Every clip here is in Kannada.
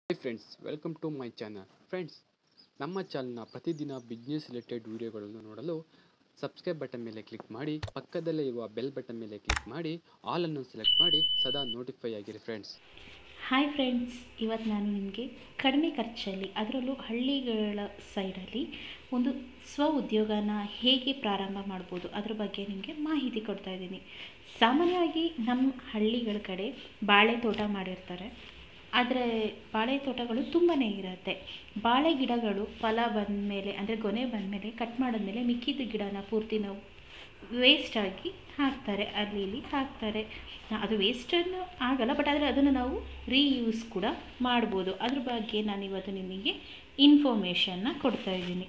hi friends welcome to my channel friends ನಮ್ಮ ಚಾನಲ್ನ ಪ್ರತಿದಿನ ಬಿಸ್ನೆಸ್ ರಿಲೇಟೆಡ್ ವಿಡಿಯೋಗಳನ್ನು ನೋಡಲು ಸಬ್ಸ್ಕ್ರೈಬ್ ಬಟನ್ ಮೇಲೆ ಕ್ಲಿಕ್ ಮಾಡಿ ಪಕ್ಕದಲ್ಲೇ ಇರುವ ಬೆಲ್ ಬಟನ್ ಮೇಲೆ ಕ್ಲಿಕ್ ಮಾಡಿ ಆಲ್ ಅನ್ನು ಸೆಲೆಕ್ಟ್ ಮಾಡಿ ಸದಾ ನೋಟಿಫೈ ಆಗಿರಿ ಫ್ರೆಂಡ್ಸ್ ಹಾಯ್ ಫ್ರೆಂಡ್ಸ್ ಇವತ್ತು ನಾನು ನಿಮಗೆ ಕಡಿಮೆ ಖರ್ಚಲ್ಲಿ ಅದರಲ್ಲೂ ಹಳ್ಳಿಗಳ ಸೈಡಲ್ಲಿ ಒಂದು ಸ್ವ ಉದ್ಯೋಗನ ಹೇಗೆ ಪ್ರಾರಂಭ ಮಾಡ್ಬೋದು ಅದ್ರ ಬಗ್ಗೆ ನಿಮಗೆ ಮಾಹಿತಿ ಕೊಡ್ತಾ ಇದ್ದೀನಿ ಸಾಮಾನ್ಯವಾಗಿ ನಮ್ಮ ಹಳ್ಳಿಗಳ ಕಡೆ ಬಾಳೆ ತೋಟ ಮಾಡಿರ್ತಾರೆ ಆದರೆ ಬಾಳೆ ತೋಟಗಳು ತುಂಬಾ ಇರುತ್ತೆ ಬಾಳೆ ಗಿಡಗಳು ಫಲ ಬಂದಮೇಲೆ ಅಂದರೆ ಗೊನೆ ಬಂದಮೇಲೆ ಕಟ್ ಮಾಡಿದ್ಮೇಲೆ ಮಿಕ್ಕಿದ ಗಿಡನ ಪೂರ್ತಿ ನಾವು ವೇಸ್ಟ್ ಆಗಿ ಹಾಕ್ತಾರೆ ಅಲ್ಲಿ ಇಲ್ಲಿ ಹಾಕ್ತಾರೆ ನಾ- ಅದು ವೇಸ್ಟನ್ನು ಆಗಲ್ಲ ಬಟ್ ಆದರೆ ಅದನ್ನು ನಾವು ರೀಯೂಸ್ ಕೂಡ ಮಾಡ್ಬೋದು ಅದ್ರ ಬಗ್ಗೆ ನಾನು ಇವತ್ತು ನಿಮಗೆ ಇನ್ಫಾರ್ಮೇಷನ್ನ ಕೊಡ್ತಾ ಇದ್ದೀನಿ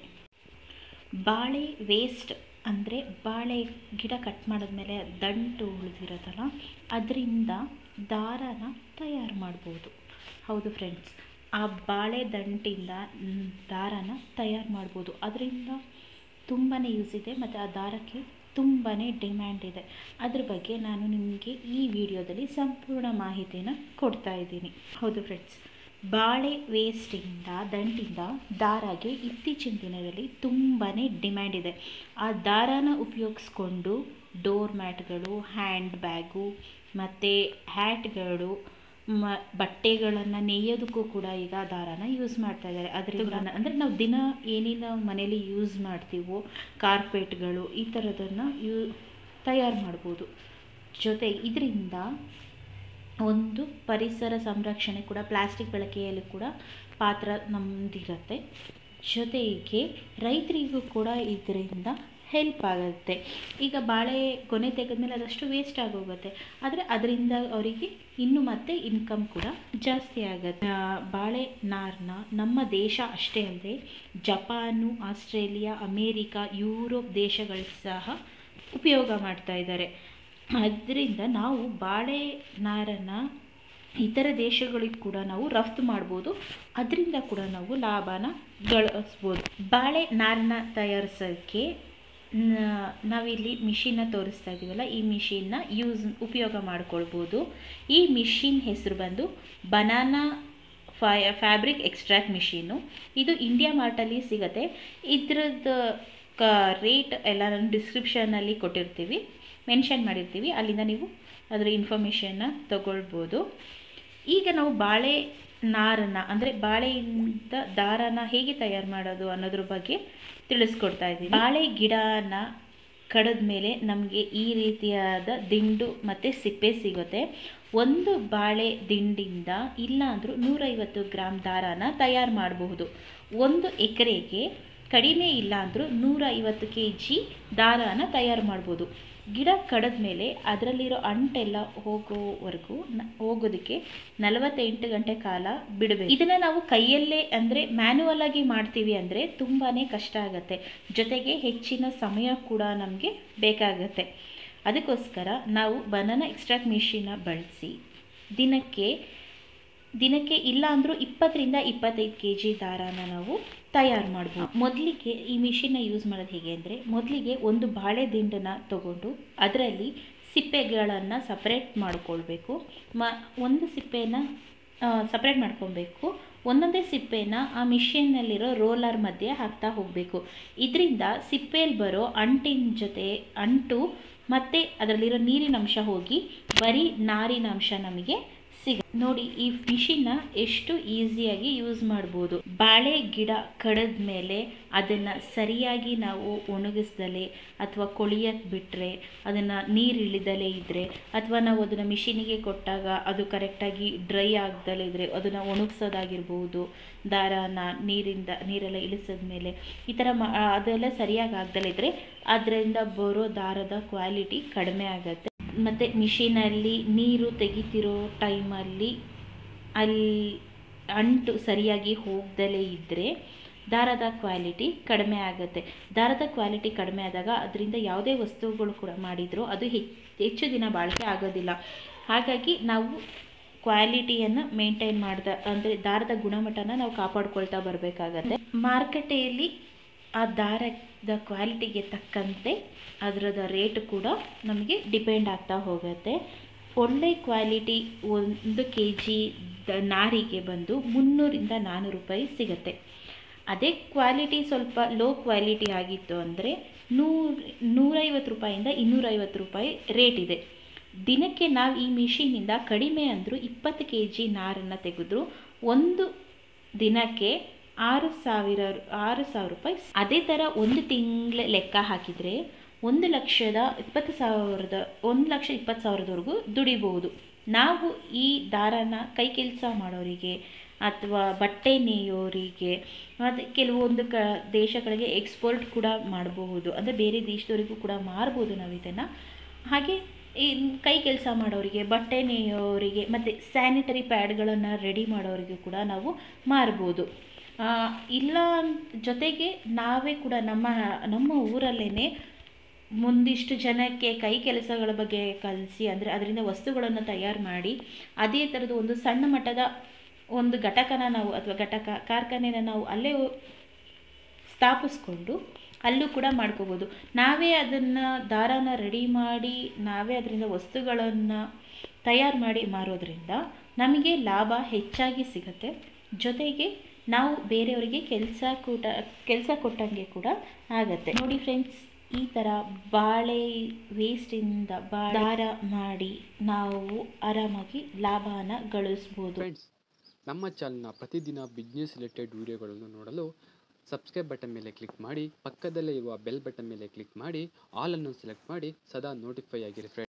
ಬಾಳೆ ವೇಸ್ಟ್ ಅಂದರೆ ಬಾಳೆ ಗಿಡ ಕಟ್ ಮಾಡಿದ್ಮೇಲೆ ದಂಟು ಉಳಿದಿರೋದಲ್ಲ ಅದರಿಂದ ದಾರನ ತಯಾರು ಮಾಡ್ಬೋದು ಹೌದು ಫ್ರೆಂಡ್ಸ್ ಆ ಬಾಳೆ ದಂಟಿಂದ ಮ್, ದಾರನ ತಯಾರು ಮಾಡ್ಬೋದು ಅದರಿಂದ ತುಂಬಾ ಯೂಸ್ ಇದೆ ಮತ್ತು ಆ ದಾರಕ್ಕೆ ತುಂಬಾ ಡಿಮ್ಯಾಂಡ್ ಇದೆ ಅದ್ರ ಬಗ್ಗೆ ನಾನು ನಿಮಗೆ ಈ ವಿಡಿಯೋದಲ್ಲಿ ಸಂಪೂರ್ಣ ಮಾಹಿತಿನ ಕೊಡ್ತಾ ಇದ್ದೀನಿ ಹೌದು ಫ್ರೆಂಡ್ಸ್ ಬಾಳೆ ವೇಸ್ಟಿಂದ ದಂಟಿಂದ ದಾರಾಗೆ ಇತ್ತೀಚಿನ ದಿನದಲ್ಲಿ ತುಂಬಾ ಡಿಮ್ಯಾಂಡ್ ಇದೆ ಆ ದಾರಾನ ಉಪಯೋಗಿಸ್ಕೊಂಡು ಡೋರ್ ಮ್ಯಾಟ್ಗಳು ಹ್ಯಾಂಡ್ ಬ್ಯಾಗು ಮತ್ತು ಹ್ಯಾಟ್ಗಳು ಮ ಬಟ್ಟೆಗಳನ್ನು ನೇಯೋದಕ್ಕೂ ಕೂಡ ಈಗ ದಾರಾನ ಯೂಸ್ ಮಾಡ್ತಾ ಇದ್ದಾರೆ ಅದರಿಂದ ಅಂದರೆ ನಾವು ದಿನ ಏನೇನು ನಾವು ಮನೇಲಿ ಯೂಸ್ ಮಾಡ್ತೀವೋ ಕಾರ್ಪೆಟ್ಗಳು ಈ ಥರದನ್ನು ಯೂ ತಯಾರು ಮಾಡ್ಬೋದು ಜೊತೆ ಇದರಿಂದ ಒಂದು ಪರಿಸರ ಸಂರಕ್ಷಣೆ ಕೂಡ ಪ್ಲಾಸ್ಟಿಕ್ ಬಳಕೆಯಲ್ಲಿ ಕೂಡ ಪಾತ್ರ ನಮ್ಮದಿರುತ್ತೆ ಜೊತೆಗೆ ರೈತರಿಗೂ ಕೂಡ ಇದರಿಂದ ಹೆಲ್ಪ್ ಆಗುತ್ತೆ ಈಗ ಬಾಳೆ ಕೊನೆ ತೆಗೆದ್ಮೇಲೆ ಅದಷ್ಟು ವೇಸ್ಟ್ ಆಗೋಗುತ್ತೆ ಆದರೆ ಅದರಿಂದ ಅವರಿಗೆ ಇನ್ನು ಮತ್ತೆ ಇನ್ಕಮ್ ಕೂಡ ಜಾಸ್ತಿ ಆಗುತ್ತೆ ಆ, ಬಾಳೆ ನಾರನ್ನ ನಮ್ಮ ದೇಶ ಅಷ್ಟೇ ಅಲ್ಲದೆ ಜಪಾನು ಆಸ್ಟ್ರೇಲಿಯಾ ಅಮೇರಿಕಾ ಯುರೋಪ್ ದೇಶಗಳು ಸಹ ಉಪಯೋಗ ಮಾಡ್ತಾ ಇದ್ದಾರೆ ಅದರಿಂದ ನಾವು ಬಾಳೆ ನಾರನ್ನು ಇತರ ದೇಶಗಳಿಗೆ ಕೂಡ ನಾವು ರಫ್ತು ಮಾಡ್ಬೋದು ಅದರಿಂದ ಕೂಡ ನಾವು ಲಾಭನ ಗಳಿಸ್ಬೋದು ಬಾಳೆ ನಾರನ್ನ ತಯಾರಿಸೋಕ್ಕೆ ನ- ನಾವಿಲ್ಲಿ ಮಿಷಿನ್ನ ತೋರಿಸ್ತಾ ಇದ್ದೀವಲ್ಲ ಈ ಮಿಷಿನ್ನ ಯೂಸ್ ಉಪಯೋಗ ಮಾಡ್ಕೊಳ್ಬೋದು ಈ ಮಿಷಿನ್ ಹೆಸರು ಬಂದು ಬನಾನಾ ಫೈ ಫ್ಯಾಬ್ರಿಕ್ ಎಕ್ಸ್ಟ್ರಾಕ್ಟ್ ಮಿಷಿನು ಇದು ಇಂಡಿಯಾ ಮಾರ್ಟಲ್ಲಿ ಸಿಗುತ್ತೆ ಇದ್ರದ್ದು ಕ ರೇಟ್ ಎಲ್ಲ ನಾನು ಡಿಸ್ಕ್ರಿಪ್ಷನಲ್ಲಿ ಕೊಟ್ಟಿರ್ತೀವಿ ಮೆನ್ಷನ್ ಮಾಡಿರ್ತೀವಿ ಅಲ್ಲಿಂದ ನೀವು ಅದರ ಇನ್ಫಾರ್ಮೇಷನ್ನ ತಗೊಳ್ಬೋದು ಈಗ ನಾವು ಬಾಳೆ ನಾರನ್ನು ಅಂದರೆ ಬಾಳೆಯಿಂದ ದಾರನ ಹೇಗೆ ತಯಾರು ಮಾಡೋದು ಅನ್ನೋದ್ರ ಬಗ್ಗೆ ತಿಳಿಸ್ಕೊಡ್ತಾ ಇದ್ದೀನಿ ಬಾಳೆ ಗಿಡನ ಕಡಿದ ಮೇಲೆ ನಮಗೆ ಈ ರೀತಿಯಾದ ದಿಂಡು ಮತ್ತು ಸಿಪ್ಪೆ ಸಿಗುತ್ತೆ ಒಂದು ಬಾಳೆ ದಿಂಡಿಂದ ಇಲ್ಲ ಅಂದರೂ ನೂರೈವತ್ತು ಗ್ರಾಮ್ ದಾರಾನ ತಯಾರು ಮಾಡಬಹುದು ಒಂದು ಎಕರೆಗೆ ಕಡಿಮೆ ಇಲ್ಲ ಅಂದರೂ ನೂರೈವತ್ತು ಕೆ ಜಿ ದಾರಾನ ತಯಾರು ಮಾಡ್ಬೋದು ಗಿಡ ಕಡಿದ ಮೇಲೆ ಅದರಲ್ಲಿರೋ ಅಂಟೆಲ್ಲ ಹೋಗೋವರೆಗೂ ನ ಹೋಗೋದಕ್ಕೆ ನಲವತ್ತೆಂಟು ಗಂಟೆ ಕಾಲ ಬಿಡಬೇಕು ಇದನ್ನು ನಾವು ಕೈಯಲ್ಲೇ ಅಂದರೆ ಮ್ಯಾನ್ಯುವಲ್ ಆಗಿ ಮಾಡ್ತೀವಿ ಅಂದರೆ ತುಂಬಾ ಕಷ್ಟ ಆಗುತ್ತೆ ಜೊತೆಗೆ ಹೆಚ್ಚಿನ ಸಮಯ ಕೂಡ ನಮಗೆ ಬೇಕಾಗತ್ತೆ ಅದಕ್ಕೋಸ್ಕರ ನಾವು ಬನಾನಾ ಎಕ್ಸ್ಟ್ರಾಕ್ಟ್ ಮಿಷಿನ ಬಳಸಿ ದಿನಕ್ಕೆ ದಿನಕ್ಕೆ ಇಲ್ಲ ಅಂದರೂ ಇಪ್ಪತ್ತರಿಂದ ಇಪ್ಪತ್ತೈದು ಕೆ ಜಿ ದಾರಾನ ನಾವು ತಯಾರು ಮಾಡ್ಬೋದು ಮೊದಲಿಗೆ ಈ ಮಿಷಿನ್ನ ಯೂಸ್ ಮಾಡೋದು ಹೇಗೆ ಅಂದರೆ ಮೊದಲಿಗೆ ಒಂದು ಬಾಳೆ ದಿಂಡನ್ನ ತಗೊಂಡು ಅದರಲ್ಲಿ ಸಿಪ್ಪೆಗಳನ್ನು ಸಪ್ರೇಟ್ ಮಾಡ್ಕೊಳ್ಬೇಕು ಮ ಒಂದು ಸಿಪ್ಪೆನ ಸಪ್ರೇಟ್ ಮಾಡ್ಕೊಬೇಕು ಒಂದೊಂದೇ ಸಿಪ್ಪೆನ ಆ ಮಿಷಿನ್ನಲ್ಲಿರೋ ರೋಲರ್ ಮಧ್ಯೆ ಹಾಕ್ತಾ ಹೋಗಬೇಕು ಇದರಿಂದ ಸಿಪ್ಪೆಯಲ್ಲಿ ಬರೋ ಅಂಟಿನ ಜೊತೆ ಅಂಟು ಮತ್ತು ಅದರಲ್ಲಿರೋ ನೀರಿನ ಅಂಶ ಹೋಗಿ ಬರೀ ನಾರಿನ ಅಂಶ ನಮಗೆ ಸಿಗ ನೋಡಿ ಈ ಫಿಶಿನ ಎಷ್ಟು ಈಸಿಯಾಗಿ ಯೂಸ್ ಮಾಡ್ಬೋದು ಬಾಳೆ ಗಿಡ ಕಡಿದ ಮೇಲೆ ಅದನ್ನು ಸರಿಯಾಗಿ ನಾವು ಒಣಗಿಸ್ದಲೆ ಅಥವಾ ಕೊಳಿಯಕ್ಕೆ ಬಿಟ್ಟರೆ ಅದನ್ನು ನೀರು ಇಳಿದಲೇ ಇದ್ದರೆ ಅಥವಾ ನಾವು ಅದನ್ನು ಮಿಷಿನಿಗೆ ಕೊಟ್ಟಾಗ ಅದು ಕರೆಕ್ಟಾಗಿ ಡ್ರೈ ಆಗ್ದಲೇ ಇದ್ದರೆ ಅದನ್ನು ಒಣಗಿಸೋದಾಗಿರ್ಬೋದು ದಾರಾನ ನೀರಿಂದ ನೀರೆಲ್ಲ ಇಳಿಸಿದ ಮೇಲೆ ಈ ಥರ ಮಾ ಅದೆಲ್ಲ ಸರಿಯಾಗಿ ಆಗ್ದಲೇ ಇದ್ದರೆ ಅದರಿಂದ ಬರೋ ದಾರದ ಕ್ವಾಲಿಟಿ ಕಡಿಮೆ ಆಗುತ್ತೆ ಮತ್ತು ಮಿಷಿನಲ್ಲಿ ನೀರು ತೆಗಿತಿರೋ ಟೈಮಲ್ಲಿ ಅಲ್ಲಿ ಅಂಟು ಸರಿಯಾಗಿ ಹೋಗ್ದಲೇ ಇದ್ದರೆ ದಾರದ ಕ್ವಾಲಿಟಿ ಕಡಿಮೆ ಆಗುತ್ತೆ ದಾರದ ಕ್ವಾಲಿಟಿ ಕಡಿಮೆ ಆದಾಗ ಅದರಿಂದ ಯಾವುದೇ ವಸ್ತುಗಳು ಕೂಡ ಮಾಡಿದರೂ ಅದು ಹೆಚ್ಚು ಹೆಚ್ಚು ದಿನ ಬಾಳಿಕೆ ಆಗೋದಿಲ್ಲ ಹಾಗಾಗಿ ನಾವು ಕ್ವಾಲಿಟಿಯನ್ನು ಮೇಂಟೈನ್ ಮಾಡ್ದ ಅಂದರೆ ದಾರದ ಗುಣಮಟ್ಟನ ನಾವು ಕಾಪಾಡ್ಕೊಳ್ತಾ ಬರಬೇಕಾಗತ್ತೆ ಮಾರುಕಟ್ಟೆಯಲ್ಲಿ ಆ ದಾರದ ಕ್ವಾಲಿಟಿಗೆ ತಕ್ಕಂತೆ ಅದರದ ರೇಟ್ ಕೂಡ ನಮಗೆ ಡಿಪೆಂಡ್ ಆಗ್ತಾ ಹೋಗುತ್ತೆ ಒಳ್ಳೆ ಕ್ವಾಲಿಟಿ ಒಂದು ಕೆ ಜಿ ದ- ನಾರಿಗೆ ಬಂದು ಮುನ್ನೂರಿಂದ ನಾನ್ನೂರು ರೂಪಾಯಿ ಸಿಗುತ್ತೆ ಅದೇ ಕ್ವಾಲಿಟಿ ಸ್ವಲ್ಪ ಲೋ ಕ್ವಾಲಿಟಿ ಆಗಿತ್ತು ಅಂದರೆ ನೂರು ನೂರೈವತ್ತು ರೂಪಾಯಿಂದ ಇನ್ನೂರೈವತ್ತು ರೂಪಾಯಿ ರೇಟ್ ಇದೆ ದಿನಕ್ಕೆ ನಾವು ಈ ಮಿಷಿನಿಂದ ಕಡಿಮೆ ಅಂದರೂ ಇಪ್ಪತ್ತು ಕೆ ಜಿ ನಾರನ್ನು ತೆಗೆದ್ರು ಒಂದು ದಿನಕ್ಕೆ ಆರು ಸಾವಿರ ಆರು ಸಾವಿರ ರೂಪಾಯಿ ಅದೇ ಥರ ಒಂದು ತಿಂಗಳ ಲೆಕ್ಕ ಹಾಕಿದರೆ ಒಂದು ಲಕ್ಷದ ಇಪ್ಪತ್ತು ಸಾವಿರದ ಒಂದು ಲಕ್ಷ ಇಪ್ಪತ್ತು ಸಾವಿರದವರೆಗೂ ದುಡಿಬಹುದು ನಾವು ಈ ದಾರನ ಕೈ ಕೆಲಸ ಮಾಡೋರಿಗೆ ಅಥವಾ ಬಟ್ಟೆ ನೇಯೋರಿಗೆ ಮತ್ತು ಕೆಲವೊಂದು ಕ ದೇಶಗಳಿಗೆ ಎಕ್ಸ್ಪೋರ್ಟ್ ಕೂಡ ಮಾಡಬಹುದು ಅಂದರೆ ಬೇರೆ ದೇಶದವರಿಗೂ ಕೂಡ ಮಾರ್ಬೋದು ನಾವು ಇದನ್ನು ಹಾಗೆ ಈ ಕೈ ಕೆಲಸ ಮಾಡೋರಿಗೆ ಬಟ್ಟೆ ನೇಯೋರಿಗೆ ಮತ್ತು ಸ್ಯಾನಿಟರಿ ಪ್ಯಾಡ್ಗಳನ್ನು ರೆಡಿ ಮಾಡೋರಿಗೂ ಕೂಡ ನಾವು ಮಾರ್ಬೋದು ಆ, ಇಲ್ಲ ಜೊತೆಗೆ ನಾವೇ ಕೂಡ ನಮ್ಮ ನಮ್ಮ ಊರಲ್ಲೇ ಮುಂದಿಷ್ಟು ಜನಕ್ಕೆ ಕೈ ಕೆಲಸಗಳ ಬಗ್ಗೆ ಕಲಿಸಿ ಅಂದರೆ ಅದರಿಂದ ವಸ್ತುಗಳನ್ನು ತಯಾರು ಮಾಡಿ ಅದೇ ಥರದ ಒಂದು ಸಣ್ಣ ಮಟ್ಟದ ಒಂದು ಘಟಕನ ನಾವು ಅಥವಾ ಘಟಕ ಕಾರ್ಖಾನೆನ ನಾವು ಅಲ್ಲೇ ಸ್ಥಾಪಿಸ್ಕೊಂಡು ಅಲ್ಲೂ ಕೂಡ ಮಾಡ್ಕೋಬೋದು ನಾವೇ ಅದನ್ನು ದಾರಾನ ರೆಡಿ ಮಾಡಿ ನಾವೇ ಅದರಿಂದ ವಸ್ತುಗಳನ್ನು ತಯಾರು ಮಾಡಿ ಮಾರೋದ್ರಿಂದ ನಮಗೆ ಲಾಭ ಹೆಚ್ಚಾಗಿ ಸಿಗುತ್ತೆ ಜೊತೆಗೆ ನಾವು ಬೇರೆಯವರಿಗೆ ಕೆಲಸ ಕೂಟ ಕೆಲಸ ಕೊಟ್ಟಂಗೆ ಕೂಡ ಆಗತ್ತೆ ನೋಡಿ ಫ್ರೆಂಡ್ಸ್ ಈ ಥರ ಬಾಳೆ ವೇಸ್ಟಿಂದ ಬಾ ದಾರ ಮಾಡಿ ನಾವು ಆರಾಮಾಗಿ ಲಾಭನ ಗಳಿಸ್ಬೋದು ಫ್ರೆಂಡ್ಸ್ ನಮ್ಮ ಚಾನಲ್ನ ಪ್ರತಿದಿನ ಬಿಸ್ನೆಸ್ ರಿಲೇಟೆಡ್ ವಿಡಿಯೋಗಳನ್ನು ನೋಡಲು ಸಬ್ಸ್ಕ್ರೈಬ್ ಬಟನ್ ಮೇಲೆ ಕ್ಲಿಕ್ ಮಾಡಿ ಪಕ್ಕದಲ್ಲೇ ಇರುವ ಬೆಲ್ ಬಟನ್ ಮೇಲೆ ಕ್ಲಿಕ್ ಮಾಡಿ ಆಲ್ ಅನ್ನು ಸೆಲೆಕ್ಟ್ ಮಾಡಿ ಸದಾ ನೋಟಿಫೈ ಆಗಿರಿ ಫ್ರೆಂಡ್ಸ್